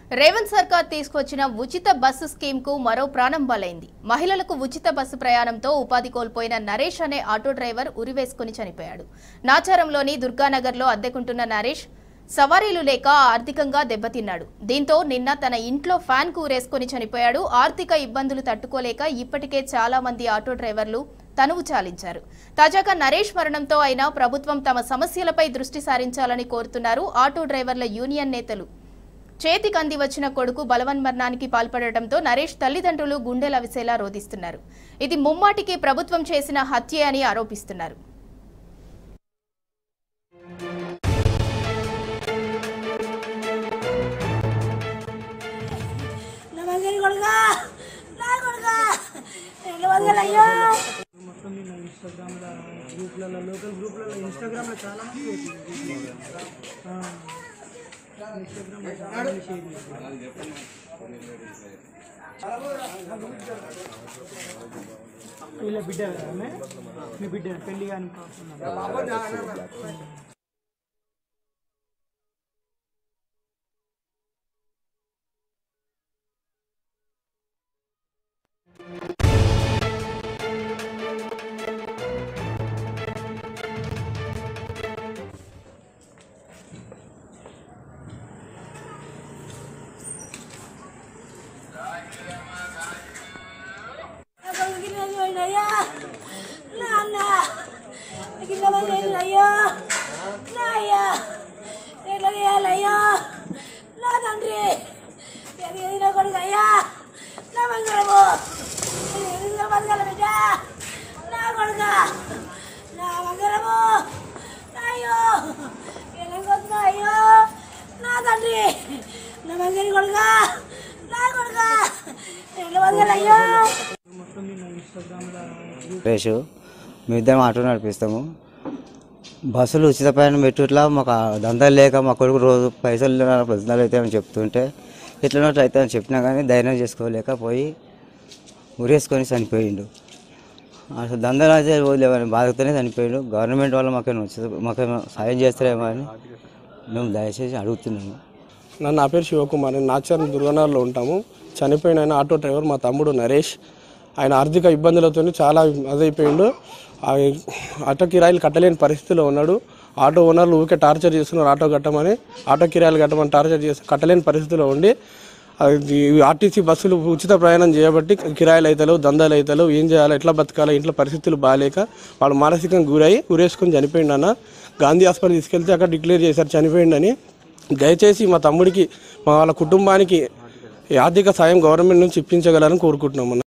రేవంత్ సర్కార్ తీసుకొచ్చిన ఉచిత బస్సు స్కీమ్ కు మరో ప్రాణం బలైంది మహిళలకు ఉచిత బస్సు ప్రయాణంతో ఉపాధి కోల్పోయిన నరేష్ అనే ఆటో డ్రైవర్ ఉరివేసుకుని చనిపోయాడు నాచారంలోని దుర్గానగర్లో అద్దెకుంటున్న నరేష్ సవారీలు లేక ఆర్థికంగా దెబ్బతిన్నాడు దీంతో నిన్న తన ఇంట్లో ఫ్యాన్ కు ఊరేసుకుని చనిపోయాడు ఆర్థిక ఇబ్బందులు తట్టుకోలేక ఇప్పటికే చాలా మంది ఆటో డ్రైవర్లు తనువు చాలించారు తాజాగా నరేష్ మరణంతో అయినా ప్రభుత్వం తమ సమస్యలపై దృష్టి సారించాలని కోరుతున్నారు ఆటో డ్రైవర్ల యూనియన్ నేతలు చేతికంది వచ్చిన కొడుకు బలవన్మరణానికి పాల్పడటంతో నరేష్ తల్లిదండ్రులు గుండెలవిసేలా రోధిస్తున్నారు ఇది ముమ్మాటికి ప్రభుత్వం చేసిన హత్యే అని ఆరోపిస్తున్నారు నా మంగళి కొడుకా నా కొడుకా రెండు వందలు అయ్యో మొత్తం నిన్న ఇన్స్టాగ్రామ్లో గ్రూప్లలో లోకల్ గ్రూప్లలో ఇన్స్టాగ్రామ్లో చాలా మంది పెట్టింది ఆ. ఇన్స్టాగ్రామ్లో చాలా మంది షేర్ చేశారు వీళ్ళ బిడ్డ కదా ఆమె? మీ బిడ్డ పెళ్లి కానీ నా కొడుకు కింద పోయిండు అయ్యా నా అన్న కింద పోయిండు అయ్యో నా అయ్యా ఎట్లా చేయాలి అయ్యో నా తండ్రి ఎదిగిన కొడుకు అయ్యా నా మంగళము ఎదిగిన బతకాల బిడ్డ నా కొడుక నా మంగళము అయ్యో ఎలాగొద్దు అయ్యో నా తండ్రి నా మంగళి కొడుక నా కొడుక ఎట్లా బతకాలి అయ్యో మొత్తం నిన్న ఇన్స్టాగ్రామ్లో గ్రూప్ రేషు మేమిద్దరం ఆటో నడిపిస్తాము బస్సులు ఉచిత ప్రయాణం పెట్టుట్లా మాకు ఆ దందాలు లేక మా కొడుకు రోజు పైసలు పొద్దునాలు అయితే అని చెప్తుంటే ఎట్లనో అయితే అని చెప్పినా కానీ ధైర్యం చేసుకోలేక పోయి ఉరేసుకొని చనిపోయిండు అసలు దందాలు అయితే వదిలేవని బాధతోనే చనిపోయిండు గవర్నమెంట్ వాళ్ళు మాకేమో ఉచిత మాకేమో సాయం చేస్తారేమో అని మేము దయచేసి అడుగుతున్నాము నా నా పేరు శివకుమార్ నేను నాచారం దుర్గనగర్లో ఉంటాము చనిపోయిన ఆయన ఆటో డ్రైవర్ మా తమ్ముడు నరేష్ ఆయన ఆర్థిక ఇబ్బందులతో చాలా అదైపోయిండు ఆ ఆటో కిరాయిలు కట్టలేని పరిస్థితిలో ఉన్నాడు ఆటో ఓనర్లు ఊరికే టార్చర్ చేస్తున్నారు ఆటో కట్టమని ఆటో కిరాయిలు కట్టమని టార్చర్ చేసి కట్టలేని పరిస్థితిలో ఉండి అది ఈ ఆర్టీసీ బస్సులు ఉచిత ప్రయాణం చేయబట్టి కిరాయిలు అవుతారు దందాలు అవుతారు ఏం చేయాలి ఎట్లా బతకాలి ఇంట్లో పరిస్థితులు బాగాలేక వాడు మానసికంగా గురై ఉరేసుకొని చనిపోయిండు అన్న గాంధీ హాస్పిటల్ తీసుకెళ్తే అక్కడ డిక్లేర్ చేశారు చనిపోయిండని దయచేసి మా తమ్ముడికి మా వాళ్ళ కుటుంబానికి ఈ ఆర్థిక సాయం గవర్నమెంట్ నుంచి ఇప్పించగలని కోరుకుంటున్నాం అన్న